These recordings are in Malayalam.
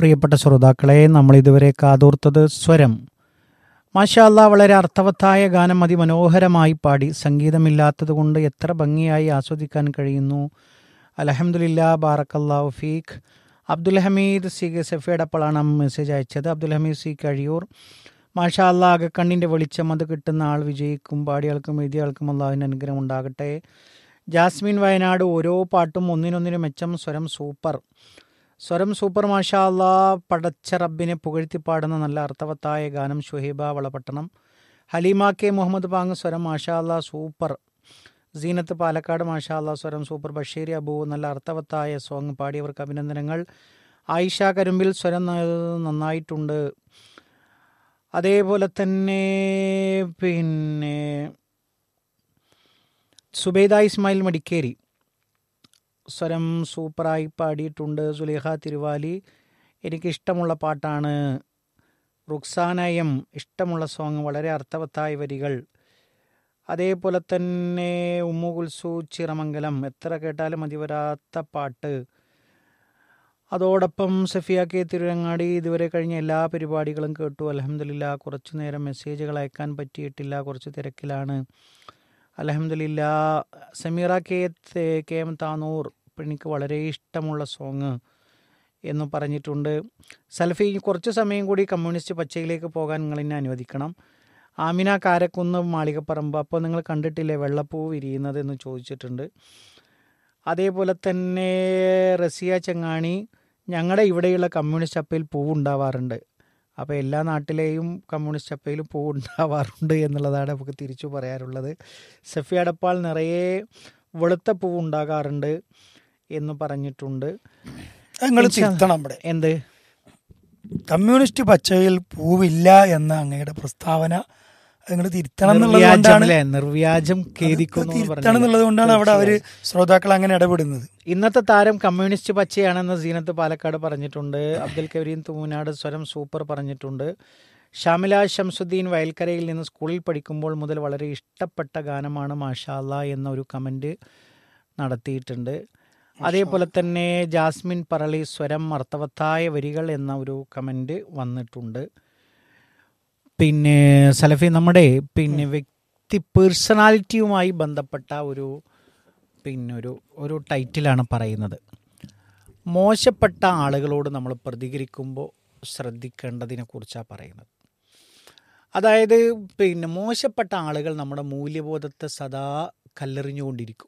പ്രിയപ്പെട്ട ശ്രോതാക്കളെ നമ്മൾ ഇതുവരെ കാതോർത്തത് സ്വരം മാഷാല്ല വളരെ അർത്ഥവത്തായ ഗാനം അതിമനോഹരമായി പാടി സംഗീതമില്ലാത്തതുകൊണ്ട് എത്ര ഭംഗിയായി ആസ്വദിക്കാൻ കഴിയുന്നു അലഹമുല്ലാ ബാറക്കല്ലാഹു ഫീഖ് അബ്ദുൽ ഹമീദ് സി സെഫിയടപ്പോഴാണ് മെസ്സേജ് അയച്ചത് അബ്ദുൽ ഹമീദ് സി കഴിയൂർ മാഷാ അല്ലാ അകക്കണ്ണിൻ്റെ വെളിച്ചം അത് കിട്ടുന്ന ആൾ വിജയിക്കും പാടിയാൾക്കും എഴുതിയാൾക്കും അള്ളാഹുവിൻ്റെ അനുഗ്രഹം ഉണ്ടാകട്ടെ ജാസ്മിൻ വയനാട് ഓരോ പാട്ടും ഒന്നിനൊന്നിന് മെച്ചം സ്വരം സൂപ്പർ സ്വരം സൂപ്പർ മാഷാ അല്ലാ പടച്ച റബ്ബിനെ പുകഴ്ത്തി പാടുന്ന നല്ല അർത്ഥവത്തായ ഗാനം ഷുഹൈബ വളപട്ടണം ഹലീമ കെ മുഹമ്മദ് പാങ് സ്വരം മാഷാ അല്ലാ സൂപ്പർ സീനത്ത് പാലക്കാട് മാഷാ അല്ലാ സ്വരം സൂപ്പർ ബഷീർ അബു നല്ല അർത്ഥവത്തായ സോങ് പാടിയവർക്ക് അഭിനന്ദനങ്ങൾ ആയിഷ കരുമ്പിൽ സ്വരം ന- നന്നായിട്ടുണ്ട് അതേപോലെ തന്നെ പിന്നെ സുബൈദ ഇസ്മായിൽ മടിക്കേരി സ്വരം സൂപ്പറായി പാടിയിട്ടുണ്ട് സുലേഖ തിരുവാലി എനിക്കിഷ്ടമുള്ള പാട്ടാണ് റുക്സാന എം ഇഷ്ടമുള്ള സോങ് വളരെ അർത്ഥവത്തായ വരികൾ അതേപോലെ തന്നെ ഉമ്മു കുൽസു ചിറമംഗലം എത്ര കേട്ടാലും മതി വരാത്ത പാട്ട് അതോടൊപ്പം സഫിയ കെ തിരുരങ്ങാടി ഇതുവരെ കഴിഞ്ഞ എല്ലാ പരിപാടികളും കേട്ടു അലഹമില്ല കുറച്ചു നേരം മെസ്സേജുകൾ അയക്കാൻ പറ്റിയിട്ടില്ല കുറച്ച് തിരക്കിലാണ് അലഹമില്ല സമീറ കെ തെ- കെ എം താനൂർ എനിക്ക് വളരെ ഇഷ്ടമുള്ള സോങ് എന്ന് പറഞ്ഞിട്ടുണ്ട് സൽഫി കുറച്ച് സമയം കൂടി കമ്മ്യൂണിസ്റ്റ് പച്ചയിലേക്ക് പോകാൻ നിങ്ങൾ എന്നെ അനുവദിക്കണം ആമിന കാരക്കുന്ന് മാളികപ്പറമ്പ് അപ്പോൾ നിങ്ങൾ കണ്ടിട്ടില്ലേ വെള്ളപ്പൂ വിരിയുന്നത് എന്ന് ചോദിച്ചിട്ടുണ്ട് അതേപോലെ തന്നെ റസിയ ചെങ്ങാണി ഞങ്ങളുടെ ഇവിടെയുള്ള കമ്മ്യൂണിസ്റ്റ് ചപ്പയിൽ പൂവ് ഉണ്ടാവാറുണ്ട് അപ്പോൾ എല്ലാ നാട്ടിലെയും കമ്മ്യൂണിസ്റ്റ് ചപ്പയിലും പൂവ് ഉണ്ടാവാറുണ്ട് എന്നുള്ളതാണ് നമുക്ക് തിരിച്ചു പറയാറുള്ളത് സഫി അടപ്പാൾ നിറയെ വെളുത്ത പൂവ് ഉണ്ടാകാറുണ്ട് എന്ന് പറഞ്ഞിട്ടുണ്ട് നിങ്ങൾ ഇൻഷാ- തിരുത്തണം ഇവിടെ എന്ത് കമ്മ്യൂണിസ്റ്റ് പച്ചയിൽ പൂവില്ല എന്ന അങ്ങയുടെ പ്രസ്താവന നിങ്ങൾ തിരുത്തണം എന്നുള്ളത് നിർവ്യാജം കൊണ്ടാണ് അല്ലേ നിർവ്യാജം ഖേദിക്കുന്നു എന്ന് തിരുത്തണം പറഞ്ഞില്ലേ? എന്നുള്ളത് കൊണ്ടാണ് അവിടെ അവര് ശ്രോതാക്കൾ അങ്ങനെ ഇടപെടുന്നത് ഇന്നത്തെ താരം കമ്മ്യൂണിസ്റ്റ് പച്ചയാണെന്ന് സീനത്ത് പാലക്കാട് പറഞ്ഞിട്ടുണ്ട് അബ്ദുൽ കരീം തൂനാട് സ്വരം സൂപ്പർ പറഞ്ഞിട്ടുണ്ട് ഷാമില ഷംസുദ്ദീൻ വയൽക്കരയിൽ നിന്ന് സ്കൂളിൽ പഠിക്കുമ്പോൾ മുതൽ വളരെ ഇഷ്ടപ്പെട്ട ഗാനമാണ് മാഷാല്ല എന്ന ഒരു കമൻറ്റ് നടത്തിയിട്ടുണ്ട് അതേപോലെ തന്നെ ജാസ്മിൻ പറളി സ്വരം അർത്ഥവത്തായ വരികൾ എന്ന ഒരു കമൻറ്റ് വന്നിട്ടുണ്ട് പിന്നെ സലഫി നമ്മുടെ പിന്നെ വ്യക്തി പേഴ്സണാലിറ്റിയുമായി ബന്ധപ്പെട്ട ഒരു പിന്നെ ഒരു ഒരു ടൈറ്റിലാണ് പറയുന്നത് മോശപ്പെട്ട ആളുകളോട് നമ്മൾ പ്രതികരിക്കുമ്പോൾ ശ്രദ്ധിക്കേണ്ടതിനെ കുറിച്ചാണ് പറയുന്നത് അതായത് പിന്നെ മോശപ്പെട്ട ആളുകൾ നമ്മുടെ മൂല്യബോധത്തെ സദാ കല്ലെറിഞ്ഞുകൊണ്ടിരിക്കും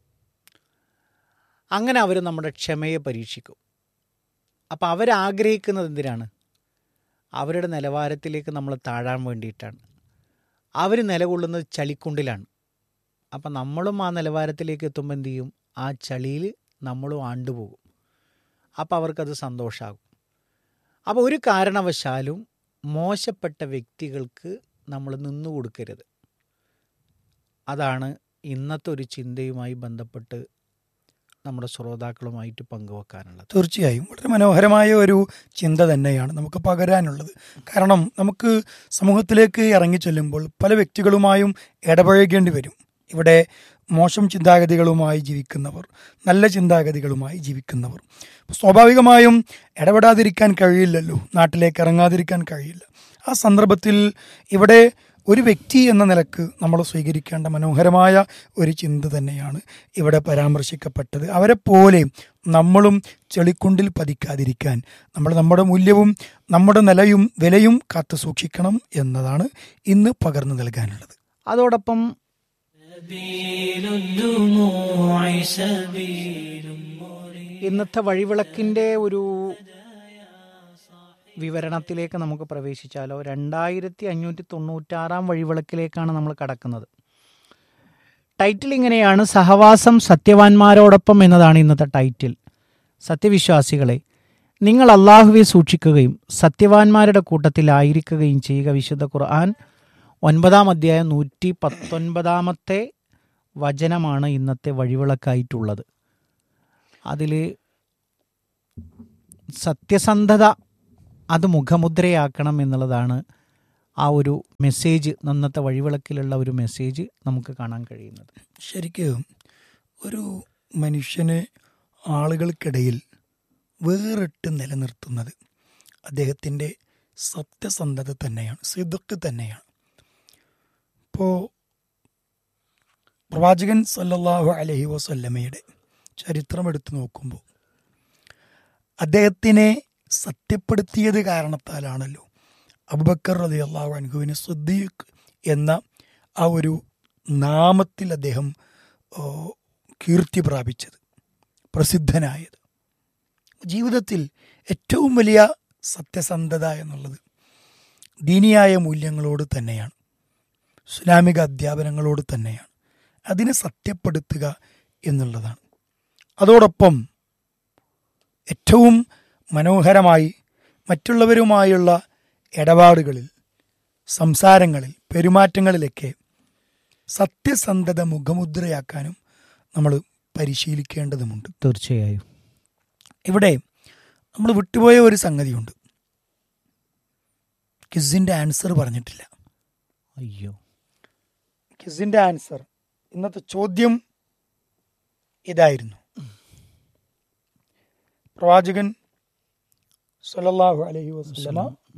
അങ്ങനെ അവർ നമ്മുടെ ക്ഷമയെ പരീക്ഷിക്കും അപ്പോൾ അവരാഗ്രഹിക്കുന്നത് എന്തിനാണ് അവരുടെ നിലവാരത്തിലേക്ക് നമ്മൾ താഴാൻ വേണ്ടിയിട്ടാണ് അവർ നിലകൊള്ളുന്നത് ചളിക്കുണ്ടിലാണ് അപ്പം നമ്മളും ആ നിലവാരത്തിലേക്ക് എത്തുമ്പോൾ എന്ത് ചെയ്യും ആ ചളിയിൽ നമ്മളും ആണ്ടുപോകും അപ്പോൾ അവർക്കത് സന്തോഷമാകും അപ്പോൾ ഒരു കാരണവശാലും മോശപ്പെട്ട വ്യക്തികൾക്ക് നമ്മൾ നിന്നു കൊടുക്കരുത് അതാണ് ഇന്നത്തെ ഒരു ചിന്തയുമായി ബന്ധപ്പെട്ട് നമ്മുടെ ശ്രോതാക്കളുമായിട്ട് പങ്കുവെക്കാനുള്ളത് തീർച്ചയായും വളരെ മനോഹരമായ ഒരു ചിന്ത തന്നെയാണ് നമുക്ക് പകരാനുള്ളത് കാരണം നമുക്ക് സമൂഹത്തിലേക്ക് ഇറങ്ങി ചെല്ലുമ്പോൾ പല വ്യക്തികളുമായും ഇടപഴകേണ്ടി വരും ഇവിടെ മോശം ചിന്താഗതികളുമായി ജീവിക്കുന്നവർ നല്ല ചിന്താഗതികളുമായി ജീവിക്കുന്നവർ സ്വാഭാവികമായും ഇടപെടാതിരിക്കാൻ കഴിയില്ലല്ലോ നാട്ടിലേക്ക് ഇറങ്ങാതിരിക്കാൻ കഴിയില്ല ആ സന്ദർഭത്തിൽ ഇവിടെ ഒരു വ്യക്തി എന്ന നിലക്ക് നമ്മൾ സ്വീകരിക്കേണ്ട മനോഹരമായ ഒരു ചിന്ത തന്നെയാണ് ഇവിടെ പരാമർശിക്കപ്പെട്ടത് അവരെ പോലെ നമ്മളും ചെളിക്കുണ്ടിൽ പതിക്കാതിരിക്കാൻ നമ്മൾ നമ്മുടെ മൂല്യവും നമ്മുടെ നിലയും വിലയും കാത്തു സൂക്ഷിക്കണം എന്നതാണ് ഇന്ന് പകർന്നു നൽകാനുള്ളത് അതോടൊപ്പം سبيل الدموع سبيل مريد ഇന്നത്തെ വഴിവിളക്കിൻ്റെ ഒരു വിവരണത്തിലേക്ക് നമുക്ക് പ്രവേശിച്ചാലോ രണ്ടായിരത്തി അഞ്ഞൂറ്റി തൊണ്ണൂറ്റാറാം വഴിവിളക്കിലേക്കാണ് നമ്മൾ കടക്കുന്നത് ടൈറ്റിൽ ഇങ്ങനെയാണ് സഹവാസം സത്യവാന്മാരോടൊപ്പം എന്നതാണ് ഇന്നത്തെ ടൈറ്റിൽ സത്യവിശ്വാസികളെ നിങ്ങൾ അള്ളാഹുവെ സൂക്ഷിക്കുകയും സത്യവാന്മാരുടെ കൂട്ടത്തിലായിരിക്കുകയും ചെയ്യുക വിശുദ്ധ ഖുർആൻ ഒൻപതാം അധ്യായം നൂറ്റി പത്തൊൻപതാമത്തെ വചനമാണ് ഇന്നത്തെ വഴിവിളക്കായിട്ടുള്ളത് അതിൽ സത്യസന്ധത അത് മുഖമുദ്രയാക്കണം എന്നുള്ളതാണ് ആ ഒരു മെസ്സേജ് നന്നത്തെ വഴിവിളക്കിലുള്ള ഒരു മെസ്സേജ് നമുക്ക് കാണാൻ കഴിയുന്നത് ശരിക്കും ഒരു മനുഷ്യനെ ആളുകൾക്കിടയിൽ വേറിട്ട് നിലനിർത്തുന്നത് അദ്ദേഹത്തിൻ്റെ സത്യസന്ധത തന്നെയാണ് സിദുക്ക് തന്നെയാണ് ഇപ്പോൾ പ്രവാചകൻ സല്ലല്ലാഹു അലൈഹി വസല്ലമയുടെ ചരിത്രം എടുത്തു നോക്കുമ്പോൾ അദ്ദേഹത്തിനെ സത്യപ്പെടുത്തിയത് കാരണത്താലാണല്ലോ അബുബക്കർ റതി അള്ളാഹു അൻഹുവിന് സുദ്ദീഖ് എന്ന ആ ഒരു നാമത്തിൽ അദ്ദേഹം ഓ, കീർത്തി പ്രാപിച്ചത് പ്രസിദ്ധനായത് ജീവിതത്തിൽ ഏറ്റവും വലിയ സത്യസന്ധത എന്നുള്ളത് ദീനിയായ മൂല്യങ്ങളോട് തന്നെയാണ് ഇസ്ലാമിക അധ്യാപനങ്ങളോട് തന്നെയാണ് അതിനെ സത്യപ്പെടുത്തുക എന്നുള്ളതാണ് അതോടൊപ്പം ഏറ്റവും മനോഹരമായി മറ്റുള്ളവരുമായുള്ള ഇടപാടുകളിൽ സംസാരങ്ങളിൽ പെരുമാറ്റങ്ങളിലൊക്കെ സത്യസന്ധത മുഖമുദ്രയാക്കാനും നമ്മൾ പരിശീലിക്കേണ്ടതുമുണ്ട് തീർച്ചയായും ഇവിടെ നമ്മൾ വിട്ടുപോയ ഒരു സംഗതിയുണ്ട് കിസിൻ്റെ ആൻസർ പറഞ്ഞിട്ടില്ല അയ്യോ കിസിൻ്റെ ആൻസർ ഇന്നത്തെ ചോദ്യം ഇതായിരുന്നു പ്രവാചകൻ സല്ലല്ലാഹു അലൈഹി വസല്ലമ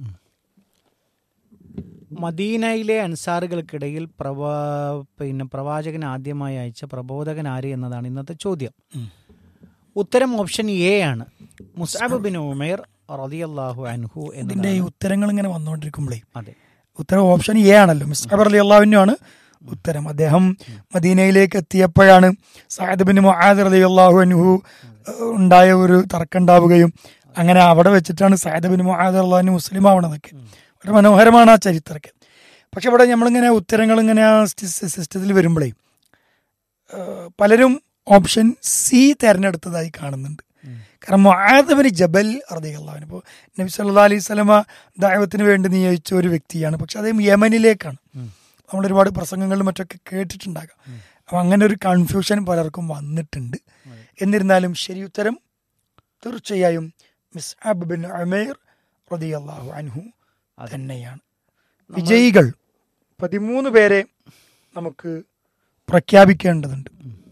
മദീനയിലെ അൻസാറുകൾക്കിടയിൽ പ്രവാ പിന്നെ പ്രവാചകൻ ആദ്യമായി അയച്ച പ്രബോധകൻ ആര് എന്നതാണ് ഇന്നത്തെ ചോദ്യം ഉം. ഉത്തരം ഓപ്ഷൻ എ ആണ് മുസാബ് ബിൻ ഉമേർ റളിയല്ലാഹു അൻഹു ഇതിന്റെ എന്നതാണ് ഈ ഉത്തരങ്ങൾ ഇങ്ങനെ വന്നുകൊണ്ടിരിക്കുമ്പോഴേ അതെ ഉത്തരം ഓപ്ഷൻ എ ആണല്ലോ മിസ് അലി അള്ളാഹുവിനാണ് ഉത്തരം അദ്ദേഹം മദീനയിലേക്ക് എത്തിയപ്പോഴാണ് സായദ് ബിൻ മുആദ് അലി അള്ളാഹു അനുഹു ഉണ്ടായ ഒരു തർക്കം ഉണ്ടാവുകയും അങ്ങനെ അവിടെ വെച്ചിട്ടാണ് സായദ് ബിൻ മുആദ് അള്ളാഹു മുസ്ലിം ആവണതൊക്കെ വളരെ മനോഹരമാണ് ആ ചരിത്രമൊക്കെ പക്ഷെ ഇവിടെ നമ്മളിങ്ങനെ ഉത്തരങ്ങൾ ഇങ്ങനെ ആ സിസ്റ്റത്തിൽ വരുമ്പോഴേ ഏഹ് പലരും ഓപ്ഷൻ സി തിരഞ്ഞെടുത്തതായി കാണുന്നുണ്ട് കാരണം മുആദബിന് ജബൽ അറിയാൻ ഇപ്പോൾ നബി സല്ലാ അലൈഹി സ്വലമ ദൈവത്തിന് വേണ്ടി നിയോഗിച്ച ഒരു വ്യക്തിയാണ് പക്ഷെ അദ്ദേഹം യമനിലേക്കാണ് ഉം. നമ്മൾ ഒരുപാട് പ്രസംഗങ്ങളിലും മറ്റൊക്കെ കേട്ടിട്ടുണ്ടാകാം അപ്പം അങ്ങനെ ഒരു കൺഫ്യൂഷൻ പലർക്കും വന്നിട്ടുണ്ട് എന്നിരുന്നാലും ശരി ഉത്തരം തീർച്ചയായും മിസ് അബ് ബിൻ അമേർ റളിയല്ലാഹു അൻഹു അതെ. തന്നെയാണ് വിജയികൾ പതിമൂന്ന് പേരെ നമുക്ക് പ്രഖ്യാപിക്കേണ്ടതുണ്ട്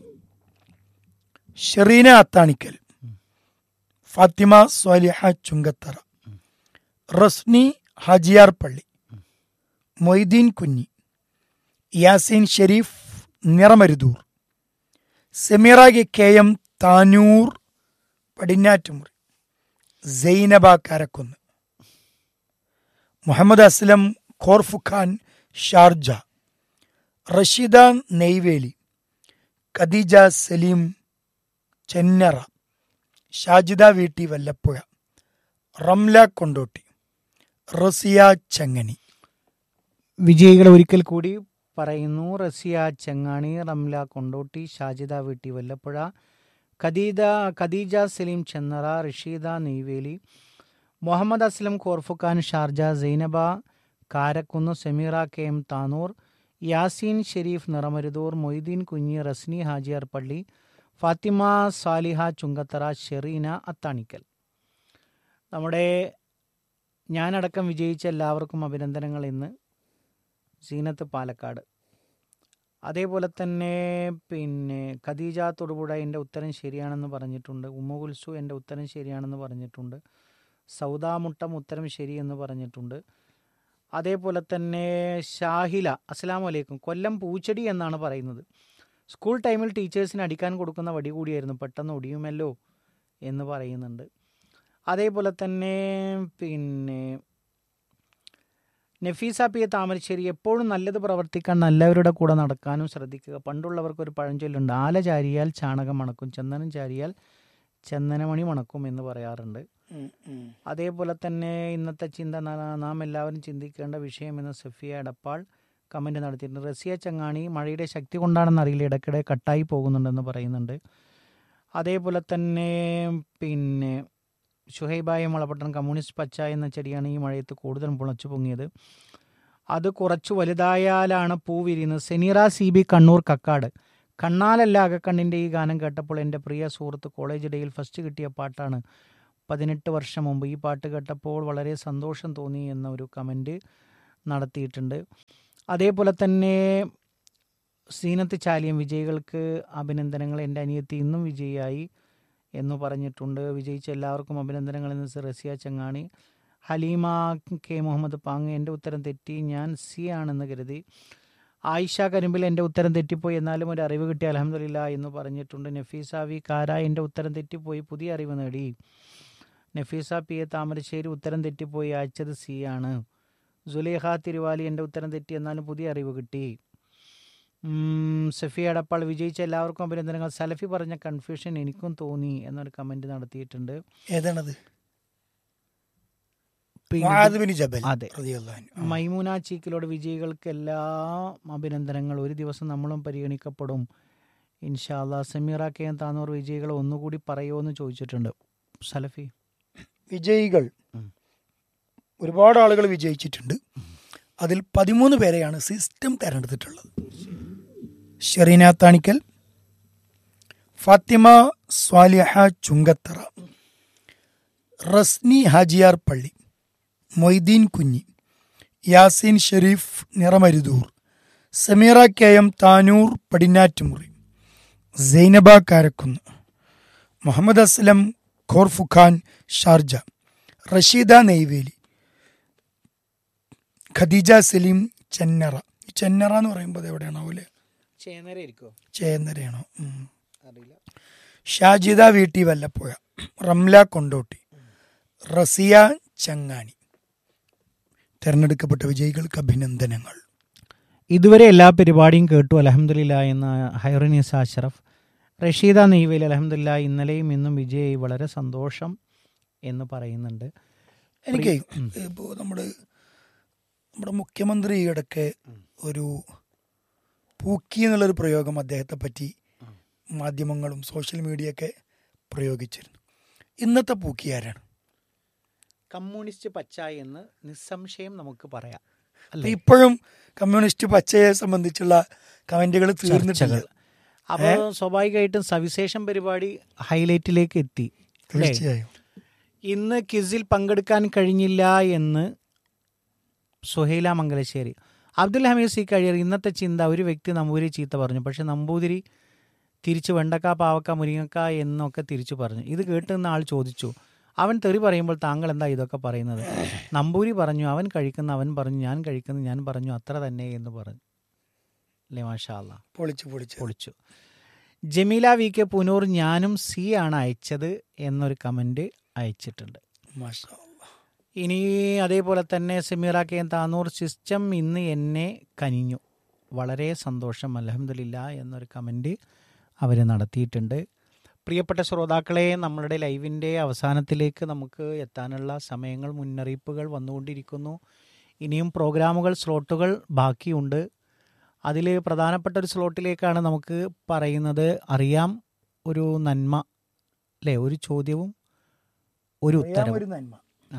Shereena Athanikkal Fathima Swaliha Chungathara Rasni Hajiyar Palli Moideen Kunhi Yaseen Shareef Niramaruthur Semeera K M Tanur Padinjattumuri Zainaba Karakkunnu Muhammad Aslam Khorfakkan Sharjah Rasheeda Neyveli Khadeeja Saleem Chennara Shajida Veetti Vallappuzha Ramla Kondotty Raziya ചങ്ങനി വിജയികൾ ഒരിക്കൽ കൂടി പറയുന്നു Raziya ചെങ്ങാണി Ramla Kondotty Shajida Veetti Vallappuzha Khadeeda Khadeeja Saleem Chennara Rasheeda Neyveli Muhammad Aslam Khorfakkan Sharjah Zainaba Karakkunnu Semeera K M Tanur Yaseen Shareef Niramaruthur Moideen Kunhi Rasni Hajiyar പള്ളി ഫാത്തിമ സാലിഹ ചുങ്കത്തറ ഷെറീന അത്താണിക്കൽ നമ്മുടെ ഞാനടക്കം വിജയിച്ച എല്ലാവർക്കും അഭിനന്ദനങ്ങൾ ഇന്ന് സീനത്ത് പാലക്കാട് അതേപോലെ തന്നെ പിന്നെ ഖദീജ തൊടുപുഴ എൻ്റെ ഉത്തരം ശരിയാണെന്ന് പറഞ്ഞിട്ടുണ്ട് ഉമ്മ കുൽസു എൻ്റെ ഉത്തരം ശരിയാണെന്ന് പറഞ്ഞിട്ടുണ്ട് സൗദാമുട്ടം ഉത്തരം ശരിയെന്ന് പറഞ്ഞിട്ടുണ്ട് അതേപോലെ തന്നെ ഷാഹില അസ്സലാമു അലൈക്കും കൊല്ലം പൂച്ചെടി എന്നാണ് പറയുന്നത് സ്കൂൾ ടൈമിൽ ടീച്ചേഴ്സിന് അടിക്കാൻ കൊടുക്കുന്ന വടി കൂടിയായിരുന്നു പെട്ടെന്ന് ഒടിയുമല്ലോ എന്ന് പറയുന്നുണ്ട് അതേപോലെ തന്നെ പിന്നെ നഫീസ പി എ താമരശ്ശേരി എപ്പോഴും നല്ലത് പ്രവർത്തിക്കാൻ നല്ലവരുടെ കൂടെ നടക്കാനും ശ്രദ്ധിക്കുക പണ്ടുള്ളവർക്ക് ഒരു പഴഞ്ചൊല്ലുണ്ട് ആല ചാരിയാൽ ചാണകം മണക്കും ചന്ദനം ചാരിയാൽ ചന്ദനമണി മണക്കും എന്ന് പറയാറുണ്ട് അതേപോലെ തന്നെ ഇന്നത്തെ ചിന്ത ന- നാം എല്ലാവരും ചിന്തിക്കേണ്ട വിഷയമെന്ന് സഫിയ എടപ്പാൾ കമൻറ്റ് നടത്തിയിട്ടുണ്ട് റസിയ ചങ്ങാണി മഴയുടെ ശക്തി കൊണ്ടാണെന്ന് അറിയില്ല ഇടയ്ക്കിടെ കട്ടായി പോകുന്നുണ്ടെന്ന് പറയുന്നുണ്ട് അതേപോലെ തന്നെ പിന്നെ ഷുഹൈബായ മുളപട്ടണം കമ്മ്യൂണിസ്റ്റ് പച്ച എന്ന ചെടിയാണ് ഈ മഴയത്ത് കൂടുതൽ മുളച്ചു പൊങ്ങിയത് അത് കുറച്ച് വലുതായാലാണ് പൂ വിരിയുന്നത് സെനീറ സി ബി കണ്ണൂർ കക്കാട് കണ്ണാലല്ല അകക്കണ്ണിൻ്റെ ഈ ഗാനം കേട്ടപ്പോൾ എൻ്റെ പ്രിയ സുഹൃത്ത് കോളേജ് ഡേയിൽ ഫസ്റ്റ് കിട്ടിയ പാട്ടാണ് പതിനെട്ട് വർഷം മുമ്പ് ഈ പാട്ട് കേട്ടപ്പോൾ വളരെ സന്തോഷം തോന്നി എന്ന ഒരു കമൻറ്റ് നടത്തിയിട്ടുണ്ട് അതേപോലെ തന്നെ സീനത്ത് ചാലിയം വിജയികൾക്ക് അഭിനന്ദനങ്ങൾ എൻ്റെ അനിയത്തി ഇന്നും വിജയിയായി എന്ന് പറഞ്ഞിട്ടുണ്ട് വിജയിച്ച എല്ലാവർക്കും അഭിനന്ദനങ്ങൾ എന്ന് റസിയ ചങ്ങാണി ഹലീമ കെ മുഹമ്മദ് പാങ് എൻ്റെ ഉത്തരം തെറ്റി ഞാൻ സി ആണെന്ന് കരുതി ആയിഷ കരിമ്പിൽ എൻ്റെ ഉത്തരം തെറ്റിപ്പോയി എന്നാലും ഒരു അറിവ് കിട്ടി അലഹമില്ല എന്ന് പറഞ്ഞിട്ടുണ്ട് നഫീസ വി കാര എൻ്റെ ഉത്തരം തെറ്റിപ്പോയി പുതിയ അറിവ് നേടി നഫീസ പി എ താമരശ്ശേരി ഉത്തരം തെറ്റിപ്പോയി അയച്ചത് സി ആണ് സുലേഖ തിരുവാലി എൻ്റെ ഉത്തരം തെറ്റി എന്നാലും പുതിയ അറിവ് കിട്ടി ഉം, സഫി അടപ്പാൾ വിജയിച്ച എല്ലാവർക്കും അഭിനന്ദനങ്ങൾ സലഫി പറഞ്ഞ കൺഫ്യൂഷൻ എനിക്കും തോന്നി എന്നൊരു കമൻറ്റ് നടത്തിയിട്ടുണ്ട് ഏതാണത് പിന്നെ മുആദ് ബിൻ ജബൽ അതെ. റളിയല്ലാഹു അൻഹു. മൈമൂന ചീക്കിലോട് വിജയികൾക്ക് എല്ലാ അഭിനന്ദനങ്ങൾ ഒരു ദിവസം നമ്മളും പരിഗണിക്കപ്പെടും ഇൻഷാല്ലാ സമീറ കെ എൻ താന്നൂർ വിജയികൾ ഒന്നുകൂടി പറയുമോ എന്ന് ചോദിച്ചിട്ടുണ്ട് സലഫി വിജയികൾ ഉം. ഒരുപാട് ആളുകൾ വിജയിച്ചിട്ടുണ്ട് അതിൽ പതിമൂന്ന് പേരെയാണ് സിസ്റ്റം തെരഞ്ഞെടുത്തിട്ടുള്ളത് Shereena Thanikkal Fathima Swaliha Chungathara Rasni Hajiyar Palli Moideen Kunhi Yaseen Shareef Niramaruthur Sameera K M Tanur Padinjattumuri Zainaba Karakkunnu Muhammad Aslam Khorfakkan Sharjah Rasheeda Neyveli Khadeeja Saleem Chennara ഈ ചെന്നറ എന്ന് പറയുമ്പോൾ എവിടെയാണാവൂലെ ചേനരയിരിക്കോ ചേന്നരയാണോ ഉം. അറിയില്ല ഷാജിദ വീട്ടി വല്ലപ്പുഴ റംല കൊണ്ടോട്ടി റസിയ ചങ്ങാനി തെരഞ്ഞെടുക്കപ്പെട്ട വിജയികൾക്ക് അഭിനന്ദനങ്ങൾ ഇതുവരെ എല്ലാ പരിപാടിയും കേട്ടു അലഹമില്ല എന്ന ഹൈറനീസ് അഷറഫ് റഷീദ നെയ്വേലി അലഹമില്ല ഇന്നലെയും ഇന്നും വിജയ് വളരെ സന്തോഷം എന്ന് പറയുന്നുണ്ട് എനിക്ക് ഉം. ഇപ്പോൾ നമ്മുടെ നമ്മുടെ മുഖ്യമന്ത്രി ഈയിടയ്ക്ക് ഒരു പൂക്കി എന്നുള്ളൊരു പ്രയോഗം അദ്ദേഹത്തെ പറ്റി മാധ്യമങ്ങളും സോഷ്യൽ മീഡിയയൊക്കെ പ്രയോഗിച്ചിരുന്നു ഇന്നത്തെ പൂക്കി ആരാണ് കമ്മ്യൂണിസ്റ്റ് പച്ച എന്ന് നിസ്സംശയം നമുക്ക് പറയാം അപ്പൊ അല്ലേ ഇപ്പോഴും കമ്മ്യൂണിസ്റ്റ് പച്ചയെ സംബന്ധിച്ചുള്ള കമന്റുകൾ തീർന്നിട്ടില്ല ചർച്ചകൾ അപ്പോൾ സ്വാഭാവികമായിട്ടും സവിശേഷം പരിപാടി ഹൈലൈറ്റിലേക്ക് എത്തി അല്ലേ? തീർച്ചയായും ഇന്ന് ക്വിസിൽ പങ്കെടുക്കാൻ കഴിഞ്ഞില്ല എന്ന് സുഹൈല മംഗലശ്ശേരി അബ്ദുൽ ഹമീദ് സി കഴിയർ ഇന്നത്തെ ചിന്ത ഒരു വ്യക്തി നമ്പൂതിരി ചീത്ത പറഞ്ഞു പക്ഷെ നമ്പൂതിരി തിരിച്ച് വെണ്ടക്ക പാവക്ക മുരിങ്ങക്ക എന്നൊക്കെ തിരിച്ചു പറഞ്ഞു ഇത് കേട്ട് നിന്ന ആൾ ചോദിച്ചു അവൻ തെറി പറയുമ്പോൾ താങ്കൾ എന്താ ഇതൊക്കെ പറയുന്നത് നമ്പൂരി പറഞ്ഞു അവൻ കഴിക്കുന്ന അവൻ പറഞ്ഞു ഞാൻ കഴിക്കുന്ന ഞാൻ പറഞ്ഞു അത്ര തന്നെ എന്ന് പറഞ്ഞു അല്ലേ മാഷാ അല്ലാ പൊളിച്ചു പൊളിച്ചു പൊളിച്ചു ജമീല വി കെ പുനൂർ ഞാനും സി ആണ് അയച്ചത് എന്നൊരു കമൻറ്റ് അയച്ചിട്ടുണ്ട് മാഷാ അല്ലാ. ഇനി അതേപോലെ തന്നെ സമീറ കെ താനൂർ സിസ്റ്റം ഇന്ന് എന്നെ കനിഞ്ഞു വളരെ സന്തോഷം അലഹമില്ല എന്നൊരു കമൻറ്റ് അവർ നടത്തിയിട്ടുണ്ട് പ്രിയപ്പെട്ട ശ്രോതാക്കളെ നമ്മളുടെ ലൈവിൻ്റെ അവസാനത്തിലേക്ക് നമുക്ക് എത്താനുള്ള സമയങ്ങൾ മുന്നറിയിപ്പുകൾ വന്നുകൊണ്ടിരിക്കുന്നു ഇനിയും പ്രോഗ്രാമുകൾ സ്ലോട്ടുകൾ ബാക്കിയുണ്ട് അതിൽ പ്രധാനപ്പെട്ട ഒരു സ്ലോട്ടിലേക്കാണ് നമുക്ക് പറയുന്നത് അറിയാം ഒരു നന്മ അല്ലേ ഒരു ചോദ്യവും ഒരു അറിയാം ഉത്തരവും ഒരു നന്മ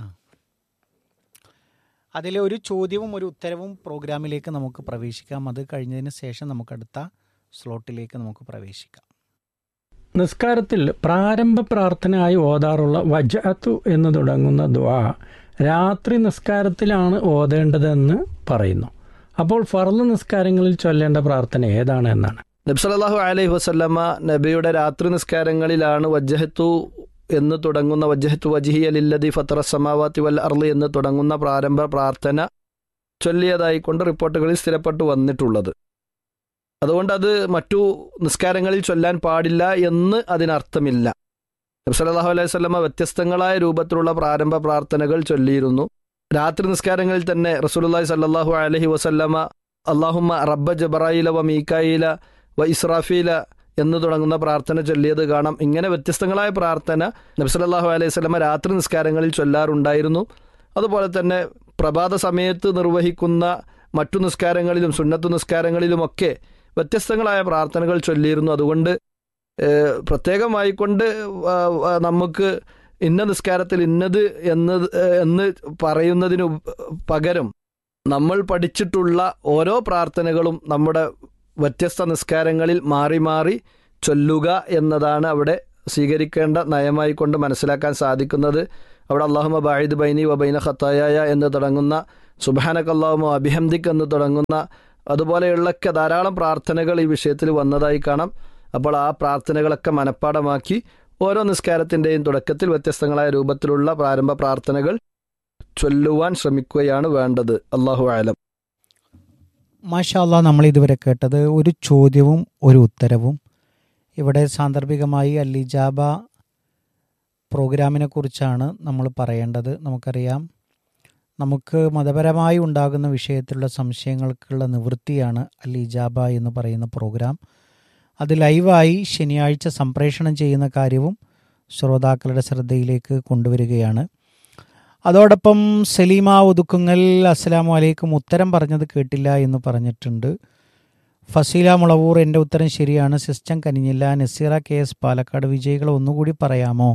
അതിലെ ഒരു ചോദ്യവും ഒരു ഉത്തരവും പ്രോഗ്രാമിലേക്ക് നമുക്ക് പ്രവേശിക്കാം അത് കഴിഞ്ഞതിന് ശേഷം നമുക്ക് അടുത്ത സ്ലോട്ടിലേക്ക് നമുക്ക് പ്രവേശിക്കാം നിസ്കാരത്തിൽ പ്രാരംഭ പ്രാർത്ഥനയായി ഓതാറുള്ള വജഅത്തു എന്ന് തുടങ്ങുന്ന ദ്വാ രാത്രി നിസ്കാരത്തിലാണ് ഓതേണ്ടതെന്ന് പറയുന്നു അപ്പോൾ ഫർള് നിസ്കാരങ്ങളിൽ ചൊല്ലേണ്ട പ്രാർത്ഥന ഏതാണ് എന്നാണ് നബ്സലാഹു അലൈഹി വസല്ലമ്മ നബിയുടെ രാത്രി നിസ്കാരങ്ങളിലാണ് വജ്ജഹത്തു എന്ന് തുടങ്ങുന്ന വജ്ജഹത്തു വജിഹി അലില്ലതി ഫത്ര സമാവാത്തി വൽ അർളി എന്ന് തുടങ്ങുന്ന പ്രാരംഭ പ്രാർത്ഥന ചൊല്ലിയതായിക്കൊണ്ട് റിപ്പോർട്ടുകളിൽ സ്ഥിരപ്പെട്ടു വന്നിട്ടുള്ളത് അതുകൊണ്ട് അത് മറ്റു നിസ്കാരങ്ങളിൽ ചൊല്ലാൻ പാടില്ല എന്ന് അതിനർത്ഥമില്ല നബ്സലാഹു അലൈഹി വസല്ലമ്മ വ്യത്യസ്തങ്ങളായ രൂപത്തിലുള്ള പ്രാരംഭ പ്രാർത്ഥനകൾ ചൊല്ലിയിരുന്നു രാത്രി നിസ്കാരങ്ങളിൽ തന്നെ റസൂലുള്ളാഹി സല്ലല്ലാഹു അലൈഹി വസല്ലമ അള്ളാഹുമ്മ റബ്ബ ജബറായില വ മീക്കായില വ ഇസ്രാഫീല എന്ന് തുടങ്ങുന്ന പ്രാർത്ഥന ചൊല്ലിയത് കാണാം ഇങ്ങനെ വ്യത്യസ്തങ്ങളായ പ്രാർത്ഥന നബ്സലല്ലാഹു അലൈഹി സ്വലമ രാത്രി നിസ്കാരങ്ങളിൽ ചൊല്ലാറുണ്ടായിരുന്നു അതുപോലെ തന്നെ പ്രഭാത സമയത്ത് നിർവഹിക്കുന്ന മറ്റു നിസ്കാരങ്ങളിലും സുന്നത്തു നിസ്കാരങ്ങളിലുമൊക്കെ വ്യത്യസ്തങ്ങളായ പ്രാർത്ഥനകൾ ചൊല്ലിയിരുന്നു അതുകൊണ്ട് ഏഹ്, പ്രത്യേകമായിക്കൊണ്ട് ആ, ആ, നമുക്ക് ഇന്ന നിസ്കാരത്തിൽ ഇന്നത് എന്ന് എന്ന് പറയുന്നതിന് ഉപ- പകരം നമ്മൾ പഠിച്ചിട്ടുള്ള ഓരോ പ്രാർത്ഥനകളും നമ്മുടെ വ്യത്യസ്ത നിസ്കാരങ്ങളിൽ മാറി മാറി ചൊല്ലുക എന്നതാണ് അവിടെ സ്വീകരിക്കേണ്ട നയമായി കൊണ്ട് മനസ്സിലാക്കാൻ സാധിക്കുന്നത് അവിടെ അള്ളാഹുമ ബാഹിദ് ബൈനി വബൈന ഖത്തായ എന്ന് തുടങ്ങുന്ന സുബാനക് അള്ളാഹുമ അഭിഹംദിക് എന്ന് തുടങ്ങുന്ന അതുപോലെയുള്ളൊക്കെ ധാരാളം പ്രാർത്ഥനകൾ ഈ വിഷയത്തിൽ വന്നതായി കാണാം അപ്പോൾ ആ പ്രാർത്ഥനകളൊക്കെ മനഃപ്പാടമാക്കി ഓരോ നിസ്കാരത്തിൻ്റെയും തുടക്കത്തിൽ വ്യത്യസ്തങ്ങളായ രൂപത്തിലുള്ള പ്രാരംഭ പ്രാർത്ഥനകൾ ചൊല്ലുവാൻ ശ്രമിക്കുകയാണ് വേണ്ടത് അള്ളാഹു ആലം മാഷാല്ല നമ്മൾ ഇതുവരെ കേട്ടത് ഒരു ചോദ്യവും ഒരു ഉത്തരവും ഇവിടെ സാന്ദർഭികമായി അല്ലിജാബ പ്രോഗ്രാമിനെ കുറിച്ചാണ് നമ്മൾ പറയേണ്ടത് നമുക്കറിയാം നമുക്ക് മതപരമായി ഉണ്ടാകുന്ന വിഷയത്തിലുള്ള സംശയങ്ങൾക്കുള്ള നിവൃത്തിയാണ് അല്ലിജാബ എന്ന് പറയുന്ന പ്രോഗ്രാം അത് ലൈവായി ശനിയാഴ്ച സംപ്രേഷണം ചെയ്യുന്ന കാര്യവും ശ്രോതാക്കളുടെ ശ്രദ്ധയിലേക്ക് കൊണ്ടുവരികയാണ് അതോടൊപ്പം സലീമ ഒതുക്കുങ്ങൽ അസ്സലാമു അലൈക്കും ഉത്തരം പറഞ്ഞത് കേട്ടില്ല എന്ന് പറഞ്ഞിട്ടുണ്ട് ഫസീല മുളവൂർ എൻ്റെ ഉത്തരം ശരിയാണ് സിസ്റ്റം കനിഞ്ഞില്ല നസീറ കെ എസ് പാലക്കാട് വിജയികൾ ഒന്നുകൂടി പറയാമോ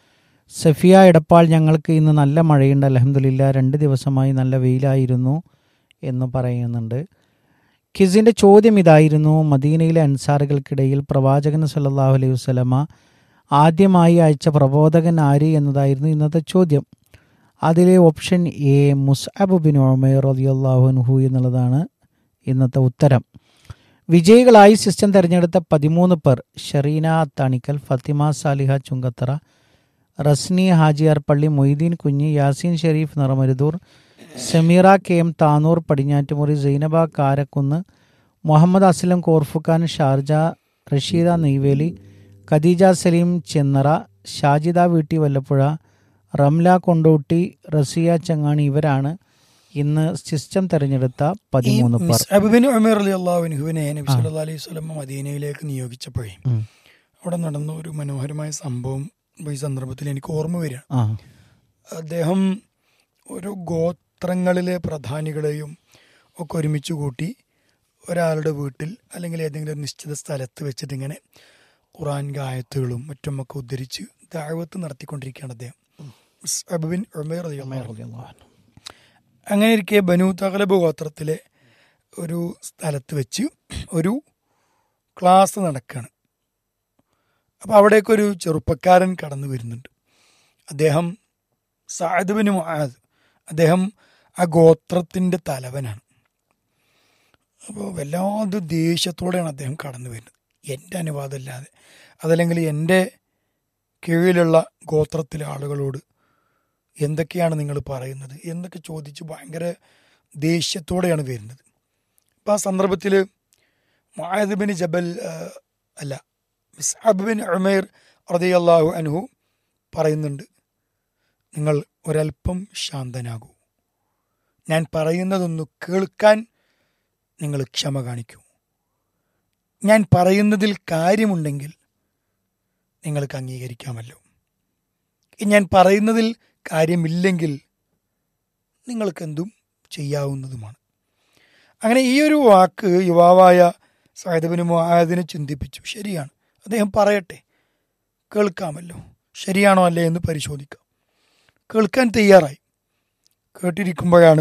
സഫിയ എടപ്പാൾ ഞങ്ങൾക്ക് ഇന്ന് നല്ല മഴയുണ്ട് അലഹമില്ല രണ്ട് ദിവസമായി നല്ല വെയിലായിരുന്നു എന്ന് പറയുന്നുണ്ട് കിസിൻ്റെ ചോദ്യം ഇതായിരുന്നു മദീനയിലെ അൻസാറുകൾക്കിടയിൽ പ്രവാചകൻ സല്ലല്ലാഹു അലൈഹി വസല്ലമ ആദ്യമായി അയച്ച പ്രബോധകൻ ആര് എന്നതായിരുന്നു ഇന്നത്തെ ചോദ്യം അതിലെ ഓപ്ഷൻ എ മുസ്അബ് ബിൻ ഉമൈർ റളിയല്ലാഹു അൻഹു എന്നുള്ളതാണ് ഇന്നത്തെ ഉത്തരം വിജയികളായി സിസ്റ്റം തിരഞ്ഞെടുത്ത പതിമൂന്ന് പേർ Shereena Athanikkal Fathima Saliha Chungathara Rasni Hajiyar Palli Moideen Kunhi Yaseen Shareef Niramaruthur Sameera K M Tanur Padinjattumuri Zainaba Karakkunnu Muhammad Aslam Khorfakkan Sharjah Rasheeda Neyveli Khadeeja Saleem Chennara Shajida Veetti Vallappuzha Ramla Kondotty Raziya ചങ്ങാണി ഇവരാണ് ഇന്ന് സിസ്റ്റം തെരഞ്ഞെടുത്ത പതിമൂന്ന് പേർ മിസ്അബിൻ ഉമർ അലി അള്ളാഹുവിനെ നബി സല്ലല്ലാഹു അലൈഹി വസല്ലം മദീനയിലേക്ക് നിയോഗിച്ചപ്പോഴേ ഉം. അവിടെ നടന്ന ഒരു മനോഹരമായ സംഭവം ഈ സന്ദർഭത്തിൽ എനിക്ക് ഓർമ്മ വരികയാണ് ആ അദ്ദേഹം ഒരു ഗോത്രങ്ങളിലെ പ്രധാനികളെയും ഒക്കെ ഒരുമിച്ച് കൂട്ടി ഒരാളുടെ വീട്ടിൽ അല്ലെങ്കിൽ ഏതെങ്കിലും ഒരു നിശ്ചിത സ്ഥലത്ത് വെച്ചിട്ട് ഇങ്ങനെ ഖുറാൻ ഗായത്തുകളും മറ്റുമൊക്കെ ഉദ്ധരിച്ച് ദാവത്ത് നടത്തിക്കൊണ്ടിരിക്കുകയാണ് അദ്ദേഹം മിസ്അബ് ബിൻ ഉമൈർ റളിയല്ലാഹു അൻഹു. അങ്ങനെ ഇരിക്കെ ബനു തഗലബ് ഗോത്രത്തിലെ ഒരു സ്ഥലത്ത് വെച്ച് ഒരു ക്ലാസ് നടക്കുകയാണ് അപ്പോൾ അവിടേക്കൊരു ചെറുപ്പക്കാരൻ കടന്നു വരുന്നുണ്ട് അദ്ദേഹം സാദ് ബിൻ മുആദ് അദ്ദേഹം ആ ഗോത്രത്തിൻ്റെ തലവനാണ് അപ്പോൾ വല്ലാതെ ദേഷ്യത്തോടെയാണ് അദ്ദേഹം കടന്നു വരുന്നത് എൻ്റെ അനുവാദമില്ലാതെ അതല്ലെങ്കിൽ എൻ്റെ കീഴിലുള്ള ഗോത്രത്തിലെ ആളുകളോട് എന്തൊക്കെയാണ് നിങ്ങൾ പറയുന്നത് എന്നൊക്കെ ചോദിച്ച് ഭയങ്കര ദേഷ്യത്തോടെയാണ് വരുന്നത് അപ്പോൾ ആ സന്ദർഭത്തിൽ മുആദ് ബിൻ ജബൽ ആ, അല്ല മിസ്അബ് ബിൻ ഉമൈർ റളിയല്ലാഹു അൻഹു പറയുന്നുണ്ട് നിങ്ങൾ ഒരല്പം ശാന്തനാകൂ ഞാൻ പറയുന്നതൊന്ന് കേൾക്കാൻ നിങ്ങൾ ക്ഷമ കാണിക്കൂ ഞാൻ പറയുന്നതിൽ കാര്യമുണ്ടെങ്കിൽ നിങ്ങൾക്ക് അംഗീകരിക്കാമല്ലോ ഞാൻ പറയുന്നതിൽ കാര്യമില്ലെങ്കിൽ നിങ്ങൾക്കെന്തും ചെയ്യാവുന്നതുമാണ് അങ്ങനെ ഈ ഒരു വാക്ക് യുവാവായ സാഹിബിന് മുഹാദിനെ ചിന്തിപ്പിച്ചു ശരിയാണ് അദ്ദേഹം പറയട്ടെ കേൾക്കാമല്ലോ ശരിയാണോ അല്ലേ എന്ന് പരിശോധിക്കാം കേൾക്കാൻ തയ്യാറായി കേട്ടിരിക്കുമ്പോഴാണ്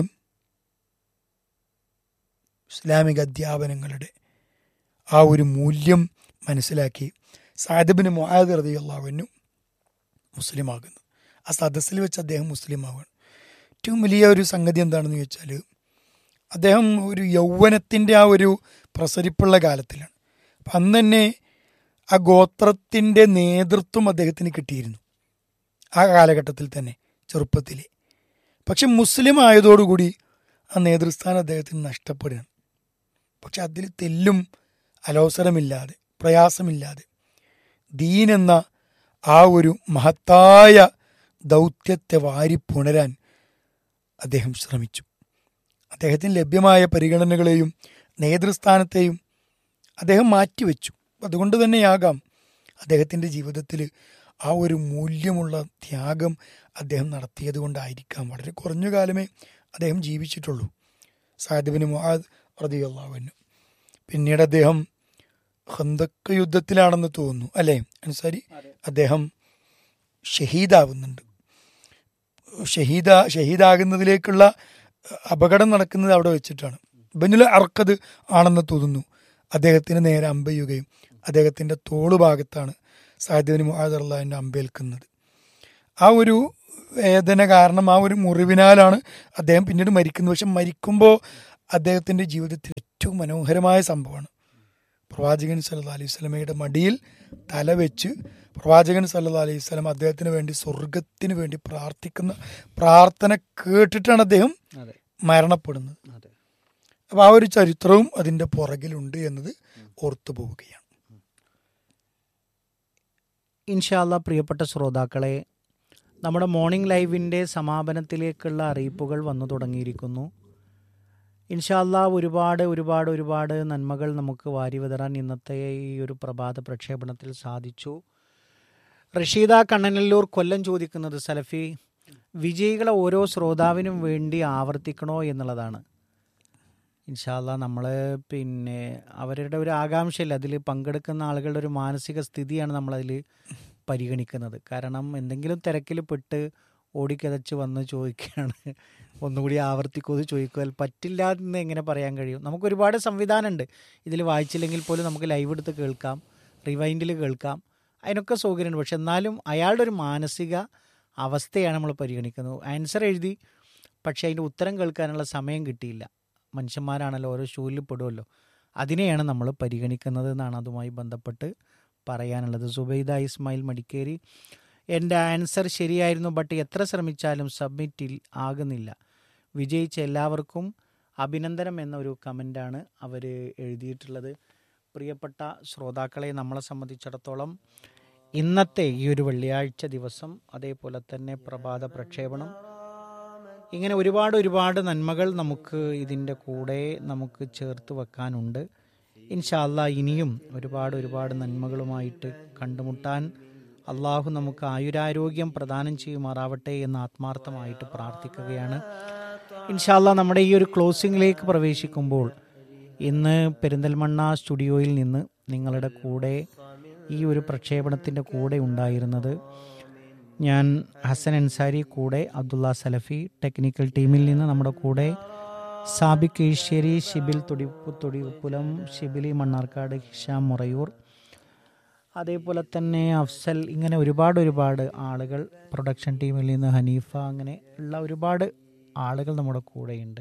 ഇസ്ലാമിക അധ്യാപനങ്ങളുടെ ആ ഒരു മൂല്യം മനസ്സിലാക്കി സാദിബിന് മുഹാദ് റതിയുള്ളവനും മുസ്ലിമാകുന്നത് ആ സദസ്സിൽ വെച്ച് അദ്ദേഹം മുസ്ലിമാവുകയാണ് ഏറ്റവും വലിയ ഒരു സംഗതി എന്താണെന്ന് ചോദിച്ചാൽ അദ്ദേഹം ഒരു യൗവനത്തിൻ്റെ ആ ഒരു പ്രസരിപ്പുള്ള കാലത്തിലാണ് അപ്പം അന്ന് തന്നെ ആ ഗോത്രത്തിൻ്റെ നേതൃത്വം അദ്ദേഹത്തിന് കിട്ടിയിരുന്നു ആ കാലഘട്ടത്തിൽ തന്നെ ചെറുപ്പത്തിൽ പക്ഷെ മുസ്ലിം ആയതോടുകൂടി ആ നേതൃസ്ഥാനം അദ്ദേഹത്തിന് നഷ്ടപ്പെടുകയാണ് പക്ഷെ അതിൽ തെല്ലും അലോസരമില്ലാതെ പ്രയാസമില്ലാതെ ദീൻ എന്ന ആ ഒരു മഹത്തായ ദൗത്യത്തെ വാരി പുണരാൻ അദ്ദേഹം ശ്രമിച്ചു അദ്ദേഹത്തിന് ലഭ്യമായ പരിഗണനകളെയും നേതൃസ്ഥാനത്തെയും അദ്ദേഹം മാറ്റിവെച്ചു അതുകൊണ്ട് തന്നെയാകാം അദ്ദേഹത്തിൻ്റെ ജീവിതത്തിൽ ആ ഒരു മൂല്യമുള്ള ത്യാഗം അദ്ദേഹം നടത്തിയത് കൊണ്ടായിരിക്കാം വളരെ കുറഞ്ഞ കാലമേ അദ്ദേഹം ജീവിച്ചിട്ടുള്ളൂ സാദിബിന് മുഹാദ് റതിയുള്ളവന് പിന്നീട് അദ്ദേഹം ഹന്തക്ക യുദ്ധത്തിലാണെന്ന് തോന്നുന്നു അല്ലേ അൻസാരി അദ്ദേഹം ഷഹീദാവുന്നുണ്ട് ഷഹീദ ഷഹീദാകുന്നതിലേക്കുള്ള അപകടം നടക്കുന്നത് അവിടെ വെച്ചിട്ടാണ് ബനുൽ അർക്കത് ആണെന്ന് തോന്നുന്നു അദ്ദേഹത്തിന് നേരെ അമ്പയുകയും അദ്ദേഹത്തിൻ്റെ തോള് ഭാഗത്താണ് സാഹിദ്യന് മുഹാദർലാൻ്റെ അമ്പേൽക്കുന്നത് ആ ഒരു വേദന കാരണം ആ ഒരു മുറിവിനാലാണ് അദ്ദേഹം പിന്നീട് മരിക്കുന്നത് പക്ഷെ മരിക്കുമ്പോൾ അദ്ദേഹത്തിൻ്റെ ജീവിതത്തിൽ ഏറ്റവും മനോഹരമായ സംഭവമാണ് പ്രവാചകൻ സല്ലല്ലാഹു അലൈഹി സ്വലമയുടെ മടിയിൽ തല വെച്ച് പ്രവാചകൻ സല്ലല്ലാഹു അലൈഹി വസല്ലം അദ്ദേഹത്തിന് വേണ്ടി സ്വർഗത്തിന് വേണ്ടി പ്രാർത്ഥിക്കുന്ന പ്രാർത്ഥന കേട്ടിട്ടാണ് അദ്ദേഹം അതെ മരണപ്പെടുന്നത് അതെ അപ്പൊ ആ ഒരു ചരിത്രവും അതിന്റെ പുറകിലുണ്ട് എന്നത് ഓർത്തു പോവുകയാണ് ഇൻഷാല്ല പ്രിയപ്പെട്ട ശ്രോതാക്കളെ നമ്മുടെ മോർണിംഗ് ലൈവിൻ്റെ സമാപനത്തിലേക്കുള്ള അറിയിപ്പുകൾ വന്നു തുടങ്ങിയിരിക്കുന്നു ഇൻഷാല്ല ഒരുപാട് ഒരുപാട് ഒരുപാട് നന്മകൾ നമുക്ക് വാരി വിതറാൻ ഇന്നത്തെ ഈ ഒരു പ്രഭാത പ്രക്ഷേപണത്തിൽ സാധിച്ചു റഷീദ കണ്ണനല്ലൂർ കൊല്ലം ചോദിക്കുന്നത് സലഫി വിജയികളെ ഓരോ ശ്രോതാവിനും വേണ്ടി ആവർത്തിക്കണോ എന്നുള്ളതാണ് ഇൻഷാല്ല നമ്മൾ പിന്നെ അവരുടെ ഒരു ആകാംക്ഷയില്ല അതിൽ പങ്കെടുക്കുന്ന ആളുകളുടെ ഒരു മാനസിക സ്ഥിതിയാണ് നമ്മളതിൽ പരിഗണിക്കുന്നത് കാരണം എന്തെങ്കിലും തിരക്കിൽ പെട്ട് ഓടിക്കിതച്ച് വന്ന് ചോദിക്കുകയാണ് ഒന്നുകൂടി ആവർത്തിക്കുമോ എന്ന് ചോദിക്കുക പറ്റില്ല എന്ന് എങ്ങനെ പറയാൻ കഴിയും നമുക്ക് ഒരുപാട് സംവിധാനമുണ്ട് ഇതിൽ വായിച്ചില്ലെങ്കിൽ പോലും നമുക്ക് ലൈവ് എടുത്ത് കേൾക്കാം റിവൈൻഡിൽ കേൾക്കാം അതിനൊക്കെ സൗകര്യമുണ്ട് പക്ഷെ എന്നാലും അയാളുടെ ഒരു മാനസിക അവസ്ഥയാണ് നമ്മൾ പരിഗണിക്കുന്നത് ആൻസർ എഴുതി പക്ഷേ അതിൻ്റെ ഉത്തരം കേൾക്കാനുള്ള സമയം കിട്ടിയില്ല മനുഷ്യന്മാരാണല്ലോ ഓരോ ഷൂലിൽ പെടുമല്ലോ അതിനെയാണ് നമ്മൾ പരിഗണിക്കുന്നത് എന്നാണ് അതുമായി ബന്ധപ്പെട്ട് പറയാനുള്ളത് സുബൈദ ഇസ്മായിൽ മടിക്കേരി എൻ്റെ ആൻസർ ശരിയായിരുന്നു ബട്ട് എത്ര ശ്രമിച്ചാലും സബ്മിറ്റിൽ ആകുന്നില്ല വിജയിച്ച എല്ലാവർക്കും അഭിനന്ദനം എന്നൊരു കമൻ്റാണ് അവർ എഴുതിയിട്ടുള്ളത് പ്രിയപ്പെട്ട ശ്രോതാക്കളെ നമ്മളെ സംബന്ധിച്ചിടത്തോളം ഇന്നത്തെ ഈ ഒരു വെള്ളിയാഴ്ച ദിവസം അതേപോലെ തന്നെ പ്രഭാത പ്രക്ഷേപണം ഇങ്ങനെ ഒരുപാട് ഒരുപാട് നന്മകൾ നമുക്ക് ഇതിൻ്റെ കൂടെ നമുക്ക് ചേർത്ത് വെക്കാനുണ്ട് ഇൻഷാല്ല ഇനിയും ഒരുപാട് ഒരുപാട് നന്മകളുമായിട്ട് കണ്ടുമുട്ടാൻ അള്ളാഹു നമുക്ക് ആയുരാരോഗ്യം പ്രദാനം ചെയ്യുമാറാവട്ടെ എന്ന് ആത്മാർത്ഥമായിട്ട് പ്രാർത്ഥിക്കുകയാണ് ഇൻഷാല്ല നമ്മുടെ ഈ ഒരു ക്ലോസിങ്ങിലേക്ക് പ്രവേശിക്കുമ്പോൾ ഇന്ന് പെരിന്തൽമണ്ണ സ്റ്റുഡിയോയിൽ നിന്ന് നിങ്ങളുടെ കൂടെ ഈ ഒരു പ്രക്ഷേപണത്തിൻ്റെ കൂടെ ഉണ്ടായിരുന്നത് ഞാൻ ഹസൻ അൻസാരി കൂടെ അബ്ദുള്ള സലഫി ടെക്നിക്കൽ ടീമിൽ നിന്ന് നമ്മുടെ കൂടെ സാബിക് ഈശ്വരി ഷിബിൽ തുടിപ്പു തുടിപ്പുലം ഷിബിലി മണ്ണാർക്കാട് ഹിഷാം മുറയൂർ അതേപോലെ തന്നെ അഫ്സൽ ഇങ്ങനെ ഒരുപാട് ഒരുപാട് ആളുകൾ പ്രൊഡക്ഷൻ ടീമിൽ നിന്ന് ഹനീഫ അങ്ങനെ ഉള്ള ഒരുപാട് ആളുകൾ നമ്മുടെ കൂടെയുണ്ട്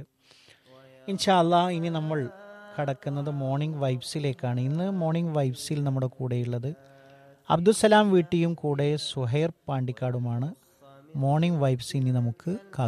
ഇൻഷാല്ല ഇനി നമ്മൾ കടക്കുന്നത് മോർണിംഗ് വൈബ്സിലേക്കാണ് ഇന്ന് മോർണിംഗ് വൈബ്സിൽ നമ്മുടെ കൂടെയുള്ളത് അബ്ദുസലാം വീട്ടിയും കൂടെ സുഹൈർ പാണ്ടിക്കാടുമാണ് മോർണിംഗ് വൈബ്സ് ഇനി നമുക്ക് കാ